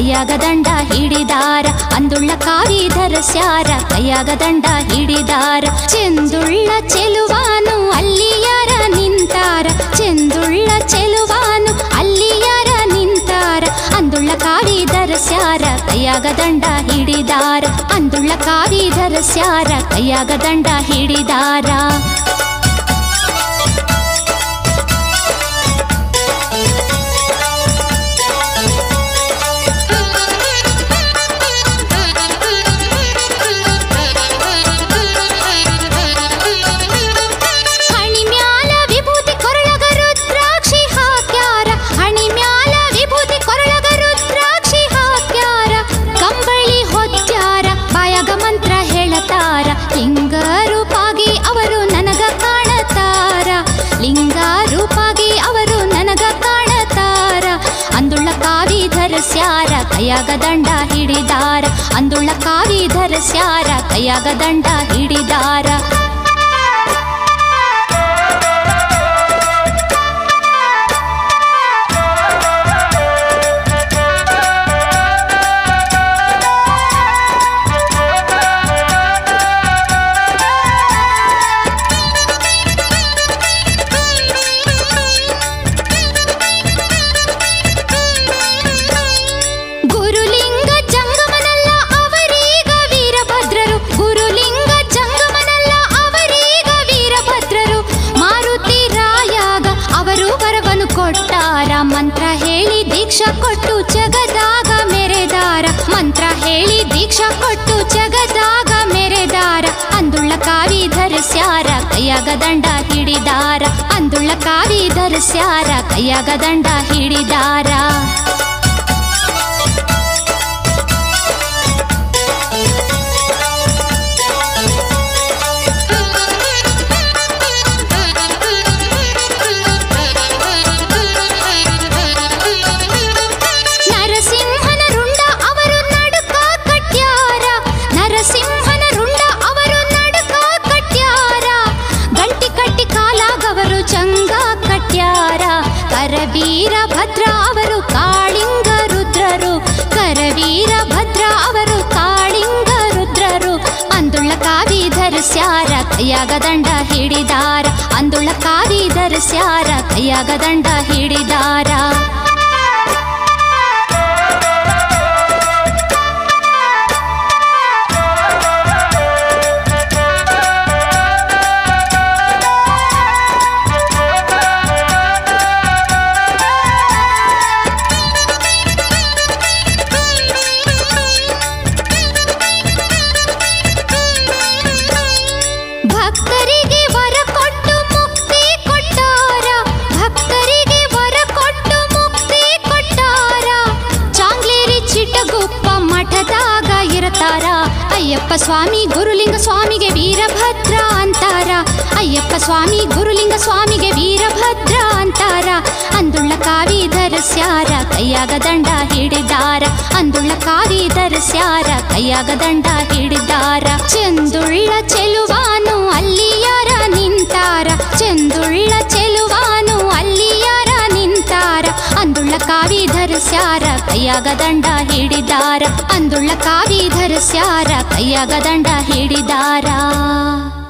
ಕೈಯಾಗ ದಂಡ ಹಿಡಿದಾರ ಅಂದುಳ್ಳ ಕಾವಿ ಧರಸ್ಯಾರ ಕೈಯಾಗ ದಂಡ ಹಿಡಿದಾರ ಚೆಂದುಳ್ಳ ಚೆಲುವಾನು ಅಲ್ಲಿಯಾರ ನಿಂತಾರ ಚೆಂದುಳ್ಳ ಚೆಲುವಾನು ಅಲ್ಲಿಯಾರ ನಿಂತಾರ ಅಂದುಳ್ಳ ಕಾವಿ ಧರಸ್ಯಾರ ಕೈಯಾಗ ದಂಡ ಹಿಡಿದಾರ ಅಂದುಳ್ಳ ಕಾವಿ ಧರಸ್ಯಾರ ಕೈಯಾಗ ದಂಡ ಹಿಡಿದಾರ ಹಣಿ ಮ್ಯಾಲ ವಿಭೂತಿ ಕೊರಳಗ ರುದ್ರಾಕ್ಷಿ ಹಾಕ್ಯಾರ ಹಣಿ ಮ್ಯಾಲ ವಿಭೂತಿ ಕೊರಳಗ ರುದ್ರಾಕ್ಷಿ ಹಾಕ್ಯಾರ ಕಂಬಳಿ ಹೊತ್ಯಾರ ಬಾಯಾಗ ಮಂತ್ರ ಹೇಳತಾರ ಲಿಂಗ ರೂಪಾಗಿ ಅವರು ನನಗ ಕಾಣತಾರ ಲಿಂಗ ರೂಪಾಗಿ ಅವರು ನನಗ ಕಾಣತಾರ ಅಂದುಳ್ಳ ಕಾವಿ ಧರಸ್ಯಾರ ಕೈಯಾಗ ದಂಡ ಹಿಡಿದಾರ ಅಂದುಳ್ಳ ಕಾವಿ ಧರಸ್ಯಾರ ಕೈಯಾಗ ದಂಡ ಹಿಡಿದಾರ ಗುರುಲಿಂಗ ಜಂಗಮನಲ್ಲ ಅವರೀಗ ವೀರಭದ್ರರು ಗುರುಲಿಂಗ ಜಂಗಮನಲ್ಲ ಅವರೀಗ ವೀರಭದ್ರರು ಮಾರುತಿ ರಾಯಾಗ ಅವರು ವರವನ್ನು ಕೊಟ್ಟಾರ ಮಂತ್ರ ಹೇಳಿ ದೀಕ್ಷಾ ಕೊಟ್ಟು ಜಗದಾಗ ಮೆರೆದಾರ ಮಂತ್ರ ಹೇಳಿ ದೀಕ್ಷಾ ಕೊಟ್ಟು ಜಗದಾಗ ಮೆರೆದಾರ ಅಂದುಳ್ಳ ಕಾವಿ ಧರಿಸ್ಯಾರ ಕೈಯಾಗ ದಂಡ ಹಿಡಿದಾರ ಅಂದುಳ್ಳ ಕಾವಿ ಧರಿಸ್ಯಾರ ಕೈಯಾಗ ದಂಡ ಹಿಡಿದಾರ ನರಸಿಂಹನ ರುಂಡ ಅವರು ನಡುಕ ಕಟ್ಯಾರ ನರಸಿಂಹನ ರುಂಡ ಅವರು ನಡುಕ ಕಟ್ಯಾರ ಗಂಟಿ ಕಟ್ಟಿ ಕಾಲಾಗವರು ಚಂಗ ಕಟ್ಯಾರ ಕರವೀರ ಭದ್ರ ಅವರು ಕಾಳಿಂಗ ರುದ್ರರು ಕರವೀರ ಭದ್ರ ಅವರು ಕಾಳಿಂಗ ರುದ್ರರು ಅಂದುಳ್ಳ ಕಾವಿ ಧರಿಸ್ಯಾರ ಕೈಯಾಗ ದಂಡ ಹಿಡಿದಾರ ಅಂದುಳ್ಳ ಕಾವಿ ಧರಿಸ್ಯಾರ ಕೈಯಾಗ ದಂಡ ಹಿಡಿದಾರ ಭಕ್ತರಿಗೆ ವರ ಕೊಟ್ಟು ಮುಕ್ತಿ ಕೊಟ್ಟಾರ ಭಕ್ತರಿಗೆ ವರ ಕೊಟ್ಟು ಮುಕ್ತಿ ಕೊಟ್ಟಾರ ಚಾಂಗ್ಲೇರಿ ಚಿಟಗುಪ್ಪ ಮಠದಾಗ ಇರತಾರ ಅಯ್ಯಪ್ಪ ಸ್ವಾಮಿ ಗುರುಲಿಂಗ ಸ್ವಾಮಿಗೆ ವೀರಭದ್ರ ಅಂತಾರ ಅಯ್ಯಪ್ಪ ಸ್ವಾಮಿ ಗುರುಲಿಂಗ ಸ್ವಾಮಿಗೆ ವೀರಭದ್ರ ಅಂತಾರ ಅಂದುಳ್ಳ ಕಾವಿ ಧರಸ್ಯಾರ ಕೈಯಾಗ ದಂಡ ಹಿಡಿದಾರ ಅಂದುಳ್ಳ ಕಾವಿ ಧರಸ್ಯಾರ ಕೈಯಾಗ ದಂಡ ಹಿಡಿದಾರ ಚೆಂದುಳ್ಳ ಚೆಲುವಾನು ಅಲ್ಲಿಯಾರ ನಿಂತಾರ ಚೆಂದುಳ್ಳ ಚೆಲುವಾನು ಅಲ್ಲಿಯಾರ ನಿಂತಾರ ಅಂದುಳ್ಳ ಕಾವಿ ಧರಿಸ್ಯಾರ ಕೈಯಾಗ ದಂಡ ಹಿಡಿದಾರ ಅಂದುಳ್ಳ ಕಾವಿ ಧರಿಸ್ಯಾರ ಕೈಯಾಗ ದಂಡ ಹಿಡಿದಾರ